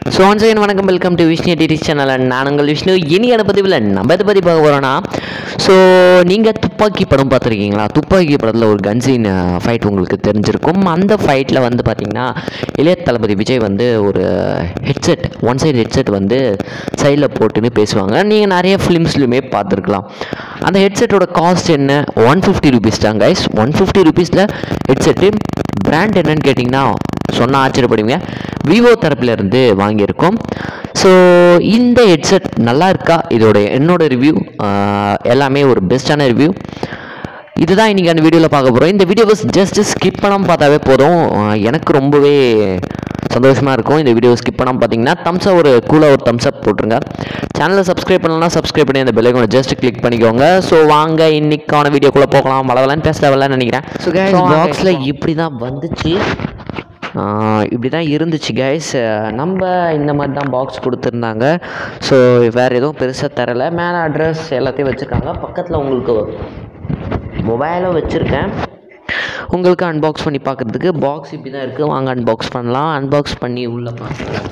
So once again வணக்கம் welcome to Vishnu டிடிஸ் channel நான் உங்கள் விஷ்ணு இனியான பதிவில் நம்ம எதை பற்றி பார்க்க போகிறோன்னா ஸோ நீங்கள் துப்பாக்கி படம் பார்த்துருக்கீங்களா துப்பாக்கி படத்தில் ஒரு கன்சீன் ஃபைட் உங்களுக்கு தெரிஞ்சிருக்கும் அந்த ஃபைட்டில் வந்து பார்த்தீங்கன்னா இளைய தளபதி விஜய் வந்து ஒரு ஹெட்செட் ஒன் சைடு ஹெட்செட் வந்து சைடில் போட்டுன்னு பேசுவாங்க நீங்கள் நிறைய ஃபிலிம்ஸ்லையுமே பார்த்துருக்கலாம் அந்த ஹெட்செட்டோட காஸ்ட் என்ன ஒன் ஃபிஃப்டி ருபீஸ் தான் கைஸ் ஒன் ஃபிஃப்டி ருபீஸில் ஹெட்செட்டு பிராண்ட் என்னன்னு கேட்டிங்கன்னா சொன்னால் ஆச்சரியப்படுவீங்க விவோ தரப்புலேருந்து வாங்கியிருக்கோம் ஸோ இந்த ஹெட்செட் நல்லா இருக்கா இதோட என்னோட ரிவ்யூ எல்லாமே ஒரு பெஸ்ட்டான ரிவ்யூ இதுதான் இன்றைக்கி அந்த வீடியோவில் பார்க்க போகிறோம் இந்த வீடியோவை ஜஸ்ட் ஸ்கிப் பண்ணாமல் பார்த்தாவே போதும் ஆஹ் எனக்கு ரொம்பவே சந்தோஷமாக இருக்கும் இந்த வீடியோ ஸ்கிப் பண்ணாமல் பார்த்தீங்கன்னா தம்ஸாக ஒரு கூலாக ஒரு தம்ஸ் அப் போட்டுருங்க சேனலை சப்ஸ்கிரைப் பண்ணலாம் சப்ஸ்கிரைப் பண்ணி அந்த பெல்லைக்கோனை ஜஸ்ட் கிளிக் பண்ணிக்கோங்க ஸோ வாங்க இன்னைக்கான வீடியோக்குள்ளே போகலாம் வளவலான்னு பேச தேவையில்லன்னு நினைக்கிறேன் ஸோ பாக்ஸில் இப்படி தான் வந்துச்சு ஆஹ் இப்படி தான் இருந்துச்சு கைஸ் நம்ம இந்த மாதிரி தான் பாக்ஸ் கொடுத்துருந்தாங்க ஸோ வேறு எதுவும் பெருசாக தரலை மேலே அட்ரஸ் எல்லாத்தையும் வச்சுருக்காங்க பக்கத்தில் உங்களுக்கு மொபைலும் வச்சுருக்கேன் உங்களுக்கு அன்பாக்ஸ் பண்ணி பார்க்குறதுக்கு பாக்ஸ் இப்படி தான் இருக்குது வாங்க அன்பாக்ஸ் பண்ணலாம் அன்பாக்ஸ் பண்ணி உள்ளே பார்க்கலாம்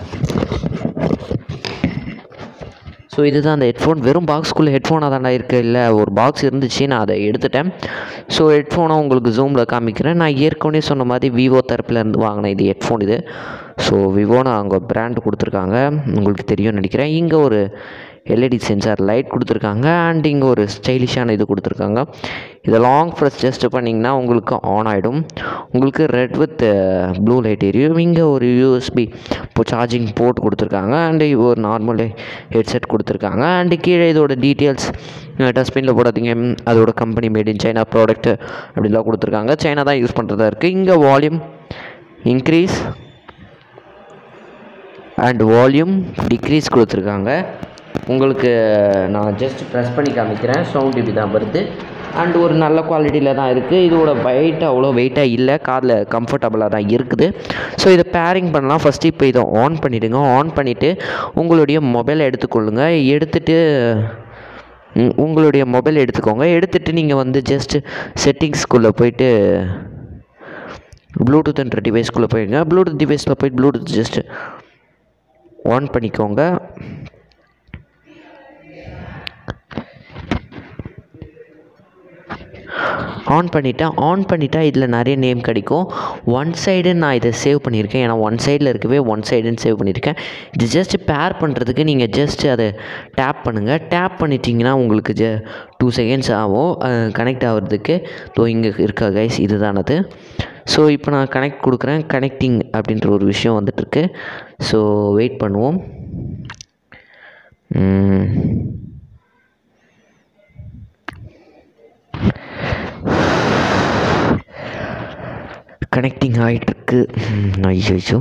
ஸோ இதுதான் அந்த ஹெட்ஃபோன் வெறும் பாக்ஸ்க்குள்ளே ஹெட்ஃபோனாக தாண்டா இருக்குது இல்லை ஒரு பாக்ஸ் இருந்துச்சு நான் அதை எடுத்துட்டேன் ஸோ ஹெட்ஃபோனை உங்களுக்கு ஜூமில் காமிக்கிறேன் நான் ஏற்கனவே சொன்ன மாதிரி விவோ தரப்புலேருந்து வாங்கினேன் இது ஹெட்ஃபோன் இது ஸோ விவோன்னு அவங்க பிராண்ட் கொடுத்துருக்காங்க உங்களுக்கு தெரியும்னு நினைக்கிறேன் இங்கே ஒரு எல்இடி சென்சார் லைட் கொடுத்துருக்காங்க அண்ட் இங்கே ஒரு ஸ்டைலிஷான இது கொடுத்துருக்காங்க இதை லாங் ப்ரெஸ் ஜஸ்ட் பண்ணிங்கன்னா உங்களுக்கு ஆன் ஆகிடும் உங்களுக்கு ரெட் வித் ப்ளூ லைட் எரியும் இங்கே ஒரு யூஎஸ்பி இப்போ சார்ஜிங் போர்ட் கொடுத்துருக்காங்க அண்டு ஒரு நார்மல் ஹெட்செட் கொடுத்துருக்காங்க அண்டு கீழே இதோட டீட்டெயில்ஸ் டஸ்ட்பினில் போடாதீங்க ம், அதோட company made in China product அப்படிலாம் கொடுத்துருக்காங்க சைனா தான் யூஸ் பண்ணுறதா இருக்குது இங்கே volume increase and volume decrease கொடுத்துருக்காங்க உங்களுக்கு நான் ஜஸ்ட் ப்ரெஸ் பண்ணி காமிக்கிறேன் சவுண்ட் இப்படி தான் வருது அண்ட் ஒரு நல்ல குவாலிட்டியில் தான் இருக்குது இதோட வெயிட் அவ்வளோ வெயிட்டாக இல்லை காதில் கம்ஃபர்டபுளாக தான் இருக்குது ஸோ இதை பேரிங் பண்ணலாம் ஃபஸ்ட்டு இப்போ இதை ஆன் பண்ணிவிடுங்க ஆன் பண்ணிவிட்டு உங்களுடைய மொபைலை எடுத்துக்கொள்ளுங்க எடுத்துட்டு ம், உங்களுடைய மொபைல் எடுத்துக்கோங்க எடுத்துகிட்டு நீங்கள் வந்து ஜஸ்ட் செட்டிங்ஸ்குள்ளே போயிட்டு ப்ளூடூத்ன்ற டிவைஸ்க்குள்ளே போயிடுங்க ப்ளூடூத் டிவைஸில் போயிட்டு ப்ளூடூத் ஜஸ்ட் ஆன் பண்ணிக்கோங்க ஆன் பண்ணிட்டேன் ஆன் பண்ணிட்டா இதில் நிறைய நேம் கிடைக்கும் ஒன் சைடு நான் இதை சேவ் பண்ணியிருக்கேன் ஏன்னா ஒன் சைடில் இருக்கவே ஒன் சைடுன்னு சேவ் பண்ணியிருக்கேன் இது ஜஸ்ட் பேர் பண்ணுறதுக்கு நீங்கள் ஜஸ்ட் அதை டேப் பண்ணுங்கள் டேப் பண்ணிட்டீங்கன்னா உங்களுக்கு ஜ டூ செகண்ட்ஸ் ஆகும் கனெக்ட் ஆகிறதுக்கு தோ இங்கே இருக்கா கைஸ் இதுதானது ஸோ இப்போ நான் கனெக்ட் கொடுக்குறேன் கனெக்டிங் அப்படின்ற ஒரு விஷயம் வந்துட்டுருக்கு ஸோ வெயிட் பண்ணுவோம் ம். கனெக்டிங் ஆகிட்டுருக்கு ஐயோ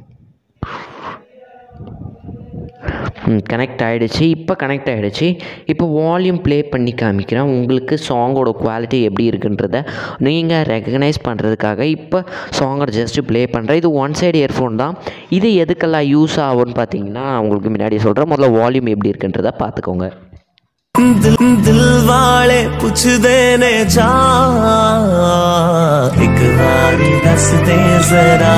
கனெக்ட் ஆகிடுச்சு இப்போ கனெக்ட் ஆகிடுச்சு இப்போ வால்யூம் ப்ளே பண்ணி காமிக்கிறேன் உங்களுக்கு சாங்கோட குவாலிட்டி எப்படி இருக்குன்றத நீங்கள் ரெகக்னைஸ் பண்ணுறதுக்காக இப்போ சாங்கை ஜஸ்ட் ப்ளே பண்ணுறேன் இது ஒன் சைடு இயர்ஃபோன் தான் இது எதுக்கெல்லாம் யூஸ் ஆகும்னு பார்த்தீங்கன்னா உங்களுக்கு முன்னாடி சொல்கிறேன் முதல்ல வால்யூம் எப்படி இருக்குன்றத பார்த்துக்கோங்க दिल दिल वाले पुछदे ने जा एक बारी दस दे जरा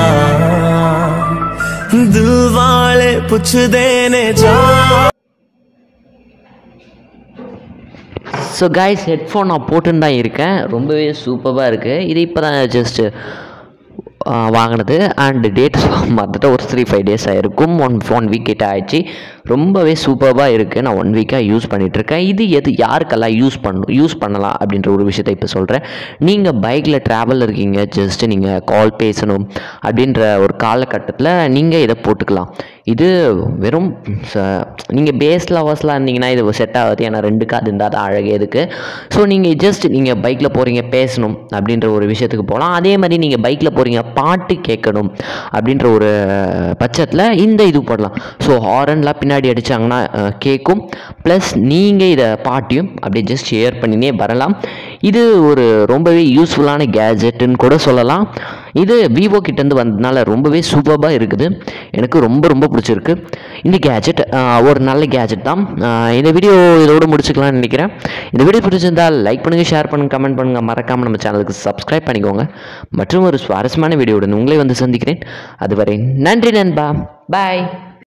दिल वाले पुछदे ने जा ஸோ கைஸ் ஹெட்ஃபோன் நான் போட்டுன்னு தான் இருக்கேன் ரொம்பவே சூப்பராக இருக்குது இது இப்போ தான் ஜஸ்ட்டு வாங்கினது அண்ட் டேட் மற்ற ஒரு த்ரீ ஃபைவ் டேஸ் ஆகிருக்கும் ஒன் ஒன் வீக் கிட்ட ஆயிடுச்சு ரொம்பவே சூப்பராக இருக்குது நான் ஒன் வீக்காக யூஸ் பண்ணிகிட்ருக்கேன் இது எது யாருக்கெல்லாம் யூஸ் பண்ணணும் யூஸ் பண்ணலாம் அப்படின்ற ஒரு விஷயத்தை இப்போ சொல்கிறேன் நீங்கள் பைக்கில் ட்ராவல் இருக்கீங்க ஜஸ்ட்டு நீங்கள் கால் பேசணும் அப்படின்ற ஒரு காலகட்டத்தில் நீங்கள் இதை போட்டுக்கலாம் இது வெறும் நீங்கள் பேஸ் லவர்ஸ்லாம் இருந்தீங்கன்னா இது செட் ஆகாது ஏன்னா ரெண்டு காது இருந்தால் தான் அழகே இதுக்கு ஸோ நீங்கள் ஜஸ்ட் நீங்கள் பைக்கில் போகிறீங்க பேசணும் அப்படின்ற ஒரு விஷயத்துக்கு போகலாம் அதே மாதிரி நீங்கள் பைக்கில் போகிறீங்க பாட்டு கேட்கணும் அப்படின்ற ஒரு பட்சத்தில் இந்த இது போடலாம் ஸோ ஹாரன்லாம் பின்னாடி அடித்தாங்கன்னா கேட்கும் ப்ளஸ் நீங்கள் இதை பாட்டையும் அப்படியே ஜஸ்ட் ஷேர் பண்ணினே வரலாம் இது ஒரு ரொம்பவே யூஸ்ஃபுல்லான கேஜெட்டுன்னு கூட சொல்லலாம் இது விவோ கிட்டேருந்து வந்ததுனால ரொம்பவே சூப்பராக இருக்குது எனக்கு ரொம்ப ரொம்ப பிடிச்சிருக்கு இந்த கேஜெட் ஒரு நல்ல கேஜெட் தான் ஆஹ் இந்த வீடியோ இதோட முடிச்சுக்கலாம்னு நினைக்கிறேன் இந்த வீடியோ பிடிச்சிருந்தால் லைக் பண்ணுங்கள் ஷேர் பண்ணுங்கள் கமெண்ட் பண்ணுங்கள் மறக்காமல் நம்ம சேனலுக்கு சப்ஸ்கிரைப் பண்ணிக்கோங்க மற்றும் ஒரு சுவாரஸ்யமான வீடியோவுடன் உங்களை வந்து சந்திக்கிறேன் அதுவரை நன்றி நண்பா பாய்